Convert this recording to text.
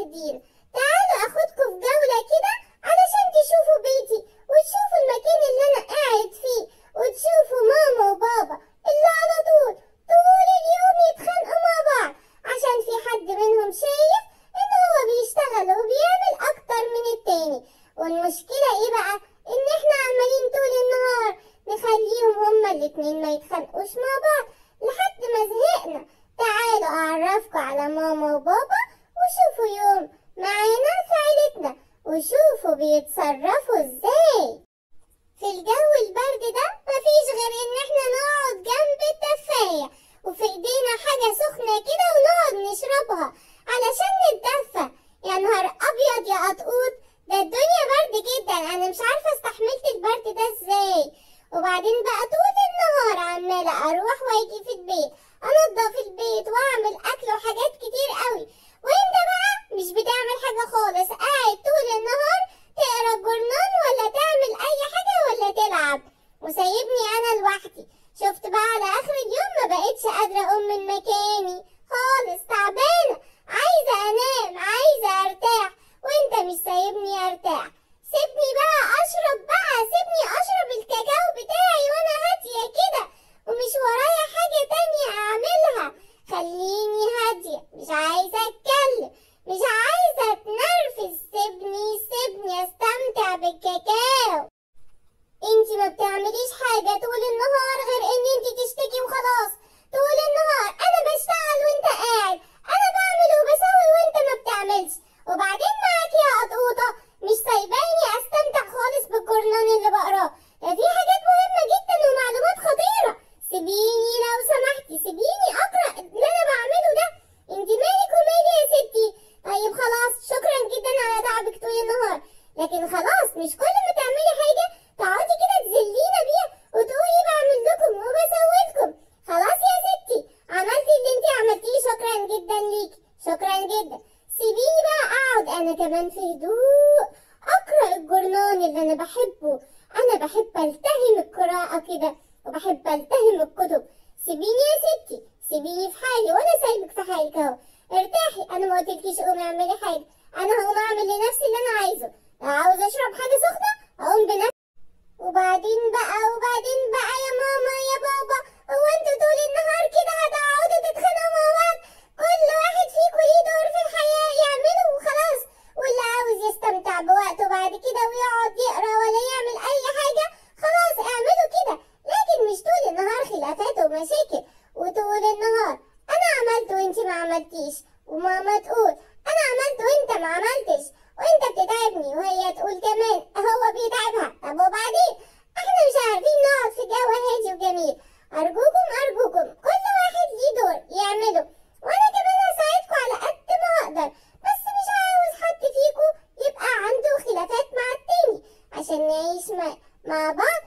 واخدين تعالوا اخدكم في جولة كده علشان تشوفوا بيتي وتشوفوا المكان اللي انا قاعد فيه وتشوفوا ماما وبابا اللي على طول طول اليوم يتخانقوا مع بعض عشان في حد منهم شايف ان هو بيشتغل وبيعمل اكتر من التاني والمشكلة ايه بقى ان احنا عمالين طول النهار نخليهم هما الاتنين ما يتخانقوش مع بعض لحد ما زهقنا تعالوا اعرفكم على ماما وبابا وشوفوا يوم معانا في عيلتنا وشوفوا بيتصرفوا ازاي في الجو البرد ده مفيش غير ان احنا نقعد جنب الدفاية وفي ايدينا حاجة سخنة كده ونقعد نشربها علشان نتدفى يا نهار ابيض يا قطقوط ده الدنيا برد جدا انا مش عارفة استحملت البرد ده ازاي وبعدين بقى طول النهار عمالة اروح واجي في البيت انضف البيت واعمل اكل وحاجات كتير قوي وانت بقى مش بتعمل حاجة خالص قاعد طول النهار تقرا الجورنال ولا تعمل اي حاجة ولا تلعب وسايبني انا لوحدي شفت بقى على اخر اليوم ما بقتش قادرة اقوم من مكاني خالص تعبانة عايزة انام عايزة ارتاح وانت مش سايبني ارتاح سيبني بقى اشرب بقى سيبني اشرب الكاكاو بتاعي وانا هادية كده ومش ورايا حاجة تانية اعملها خليني هادية مش عايزة اتكلم مش عايزة اتنرفز سيبني سيبني استمتع بالكاكاو انتي ما بتعمليش حاجة طول النهار غير ان انتي تشتكي وخلاص طول النهار انا بشتغل وانت قاعد انا بعمل وبسوي وانت ما بتعملش وبعدين معاك يا قطوطة مش سايباني استمتع خالص بالجورنال اللي بقراه ده في حاجات مهمة جدا ومعلومات خطيرة سيبيني لو سمحتي سيبيني اقرا اللي انا بعمله ده انتي مالك ومالي يا ستي طيب خلاص شكرا جدا على تعبك طول النهار لكن خلاص مش كل ما تعملي حاجة تقعدي كده تذلينا بيها وتقولي بعمل لكم وبسوي لكم خلاص يا ستي عملتي اللي انتي عملتيه شكرا جدا ليكي شكرا جدا سيبيني بقى اقعد انا كمان في هدوء اقرا الجورنال اللي انا بحبه انا بحب التهم القراءة كده وبحب التهم الكتب سيبيني يا ستي سيبيني في حالي وانا سايبك في حالك اهو ارتاحي انا ما قلتلكيش قومي اعملي حاجة انا هقوم اعمل لنفسي اللي انا عايزه لو عاوزة اشرب حاجة سخنة اقوم بنفسي وبعدين بقى وبعدين بقى يا ماما يا بابا هو انتوا طول النهار كده هتقعدوا تتخانقوا مع بعض كل واحد فيكم ليه دور في الحياة يعمله وخلاص واللي عاوز يستمتع بوقته بعد كده ويقعد يقرا ولا يعمل اي حاجة خلاص اعملوا كده لكن مش طول النهار خلافات ومشاكل وطول النهار انا عملت وانتي ما عملتيش وماما تقول انا عملت وانت ما عملتش وانت بتتعبني وهي تقول كمان هو بيتعبها طب وبعدين احنا مش عارفين نقعد في جو هادي وجميل ارجوكم ارجوكم كل واحد ليه دور يعمله وانا كمان هساعدكم على قد ما اقدر بس مش عاوز حد فيكم يبقى عنده خلافات مع التاني عشان نعيش مع, مع بعض